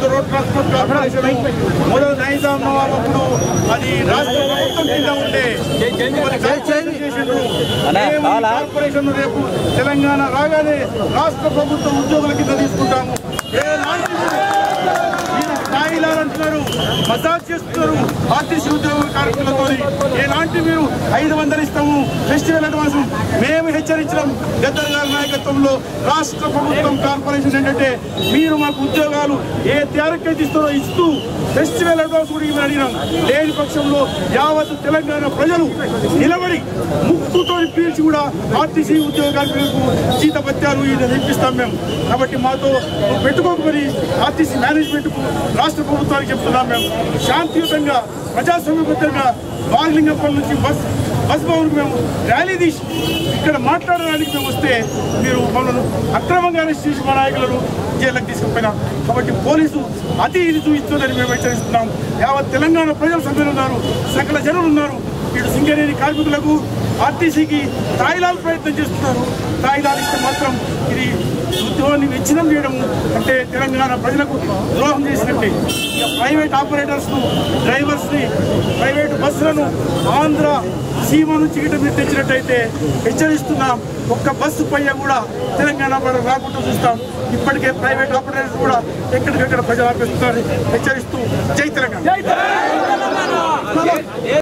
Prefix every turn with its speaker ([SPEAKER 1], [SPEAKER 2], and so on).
[SPEAKER 1] Andhra Pradesh road transport corporation మొదలు నైజాం నవాబ్ అప్పుడు అది రాష్ట్ర ప్రభుత్వం కింద ఉండే మరి కార్పొరేషన్ చేసిండ్రు. మేము ఈ కార్పొరేషన్ రేపు తెలంగాణ రాగానే రాష్ట్ర ప్రభుత్వ ఉద్యోగుల కింద తీసుకుంటాము ఎలాంటి మీరు స్థాయిలాలు అంటున్నారు మసాజ్ చేస్తున్నారు ఆర్టీసీ ఉద్యోగుల కార్మికులతో ఎలాంటి మీరు ఐదు వందలు ఇస్తాము ఫెస్టివల్ అడ్వాన్స్ మేము హెచ్చరించడం గద్దర్ గారి నాయకత్వంలో రాష్ట్ర ప్రభుత్వం కార్పొరేషన్ ఏంటంటే మీరు మాకు ఉద్యోగాలు ఏ తేరకైతే ఇస్తారో ఇస్తూ ఫెస్టివల్ అడ్వాన్స్ కూడా ఇవ్వని అడిగినాం లేని పక్షంలో యావత్ తెలంగాణ ప్రజలు నిలబడి ముక్కుతో పీల్చి కూడా ఆర్టీసీ ఉద్యోగ కార్మికులకు జీతభత్యాలు ఇది ఇప్పిస్తాం మేము కాబట్టి మాతో నువ్వు పెట్టుకోకపోయి ఆర్టీసీ మేనేజ్మెంట్కు రాష్ట్ర ప్రభుత్వానికి చెప్తున్నాం మేము శాంతియుతంగా ప్రజాస్వామ్యబద్ధంగా బాగలింగంపల్లి నుంచి బస్ బస్ భవన్కి మేము ర్యాలీ తీసి ఇక్కడ మాట్లాడడానికి మేము వస్తే మీరు మమ్మల్ని అక్రమంగా అరెస్ట్ చేసి మా నాయకులను జైలుకి తీసుకుపోయినా కాబట్టి పోలీసు అతి ఇది చూపిస్తుందని మేము హెచ్చరిస్తున్నాం యావత్ తెలంగాణ ప్రజలు సభ్యులు ఉన్నారు సకల జనులు ఉన్నారు ఇటు సింగరేణి కార్మికులకు ఆర్టీసీకి తాయిలాలు ప్రయత్నం చేస్తున్నారు తాయిలాలు ఇస్తే మాత్రం ఇది ఉద్యోగాన్ని విచ్ఛిన్నం చేయడం అంటే తెలంగాణ ప్రజలకు ద్రోహం చేసినట్టే ఇక ప్రైవేట్ ఆపరేటర్స్ను డ్రైవర్స్ని ప్రైవేట్ బస్సులను ఆంధ్ర సీమ నుంచి గిట్ట మీరు తెచ్చినట్టయితే హెచ్చరిస్తున్నాం ఒక్క బస్సు పయ్య కూడా తెలంగాణ వాళ్ళు రాకుండా చూస్తాం ఇప్పటికే ప్రైవేట్ ఆపరేటర్స్ కూడా ఎక్కడికెక్కడ ప్రజలు ఆపేస్తున్నారు హెచ్చరిస్తూ జై తెలంగాణ